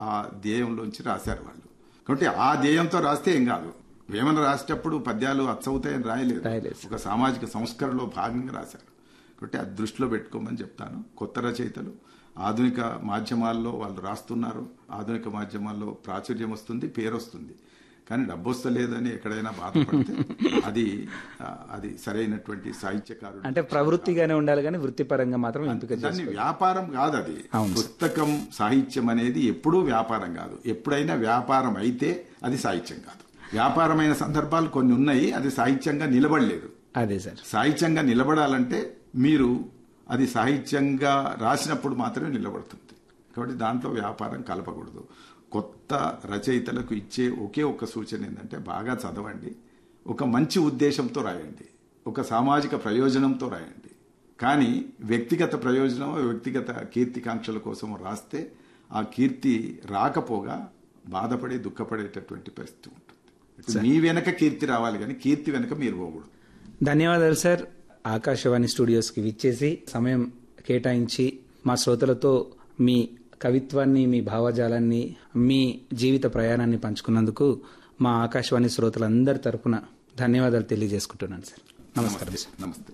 ఆ ధ్యేయంలోంచి రాశారు వాళ్ళు కాబట్టి ఆ ధ్యేయంతో రాస్తే ఏం కాదు వేమన రాసేటప్పుడు పద్యాలు అచ్చవుతాయని రాయలేదు రాయలేదు. ఒక సామాజిక సంస్కరణలో భాగంగా రాశారు కాబట్టి అది దృష్టిలో పెట్టుకోమని చెప్తాను కొత్త రచయితలు ఆధునిక మాధ్యమాల్లో వాళ్ళు రాస్తున్నారు ఆధునిక మాధ్యమాల్లో ప్రాచుర్యం వస్తుంది పేరు వస్తుంది కానీ డబ్బు వస్తలేదని ఎక్కడైనా బాధపడితే అది ఆ, అది సరైనటువంటి సాహిత్యకారుడు అంటే ప్రవృత్తిగానే ఉండాలి కానీ వృత్తిపరంగా మాత్రం ఎంపిక చేయాలి దాన్ని వ్యాపారం కాదు అది అవును సార్. పుస్తకం సాహిత్యం అనేది ఎప్పుడూ వ్యాపారం కాదు ఎప్పుడైనా వ్యాపారం అయితే అది సాహిత్యం కాదు వ్యాపారమైన సందర్భాలు కొన్ని ఉన్నాయి అది సాహిత్యంగా నిలబడలేదు అదే సార్ సాహిత్యంగా నిలబడాలంటే మీరు అది సాహిత్యంగా రాసినప్పుడు మాత్రమే నిలబడుతుంది కాబట్టి దాంట్లో వ్యాపారం కలపకూడదు కొత్త రచయితలకు ఇచ్చే ఒకే ఒక్క సూచన ఏంటంటే బాగా చదవండి ఒక మంచి ఉద్దేశంతో రాయండి ఒక సామాజిక ప్రయోజనంతో రాయండి కానీ వ్యక్తిగత ప్రయోజనం వ్యక్తిగత కీర్తికాంక్షల కోసం రాస్తే ఆ కీర్తి రాకపోగా బాధపడి దుఃఖపడేటటువంటి పరిస్థితి ఉంటుంది ఇటు మీ వెనక కీర్తి రావాలి కానీ కీర్తి వెనక మీరు పోకూడదు ధన్యవాదాలు సార్ ఆకాశవాణి స్టూడియోస్కి విచ్చేసి సమయం కేటాయించి మా శ్రోతలతో మీ కవిత్వాన్ని మీ భావజాలాన్ని మీ జీవిత ప్రయాణాన్ని పంచుకున్నందుకు మా ఆకాశవాణి శ్రోతలందరి తరపున ధన్యవాదాలు తెలియజేసుకుంటున్నాను సార్ నమస్కారం సార్ నమస్తే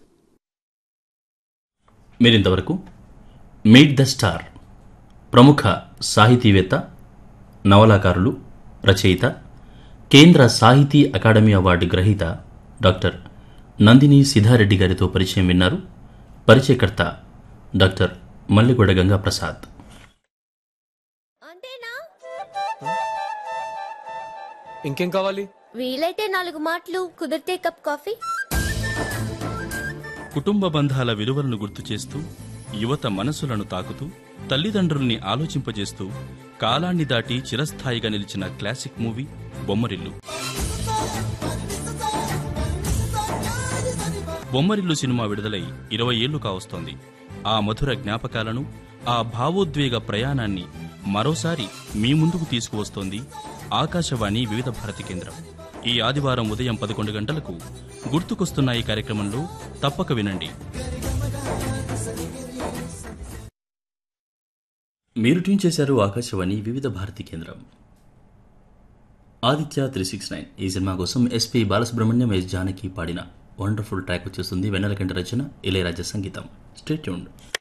మీరింతవరకు మీట్ ద స్టార్ ప్రముఖ సాహితీవేత్త నవలాకారులు రచయిత కేంద్ర సాహితీ అకాడమీ అవార్డు గ్రహీత డాక్టర్ నందిని సిద్ధారెడ్డి గారితో పరిచయం విన్నారు పరిచయకర్త డాక్టర్ మల్లిగొడ గంగా ప్రసాద్ అంతేనా ఇంకేం కావాలి వీలైతే నాలుగు మాటలు కుదిరితే కప్ కాఫీ కుటుంబ బంధాల విలువలను గుర్తు చేస్తూ యువత మనసులను తాకుతూ తల్లిదండ్రుల్ని ఆలోచింపజేస్తూ కాలాన్ని దాటి చిరస్థాయిగా నిలిచిన classic movie Bommarillu Bommarillu cinema విడుదలై ఇరవై ఏళ్లు కావస్తోంది ఆ మధుర జ్ఞాపకాలను ఆ భావోద్వేగ ప్రయాణాన్ని మరోసారి మీ ముందుకు తీసుకువస్తోంది ఆకాశవాణి వివిధ భారతి కేంద్రం ఈ ఆదివారం ఉదయం పదకొండు గంటలకు గుర్తుకొస్తున్న ఈ కార్యక్రమంలో తప్పక వినండి మీరు ట్యూన్ చేశారు ఆకాశవాణి వివిధ భారతి కేంద్రం ఆదిత్య త్రీ సిక్స్ నైన్ ఈ సినిమా కోసం ఎస్పి బాలసుబ్రహ్మణ్యం ఎస్ జానకి పాడిన వండర్ఫుల్ ట్రాక్ వచ్చేస్తుంది వెన్నెలకంట రచన ఇళయరాజా సంగీతం స్టేట్యూన్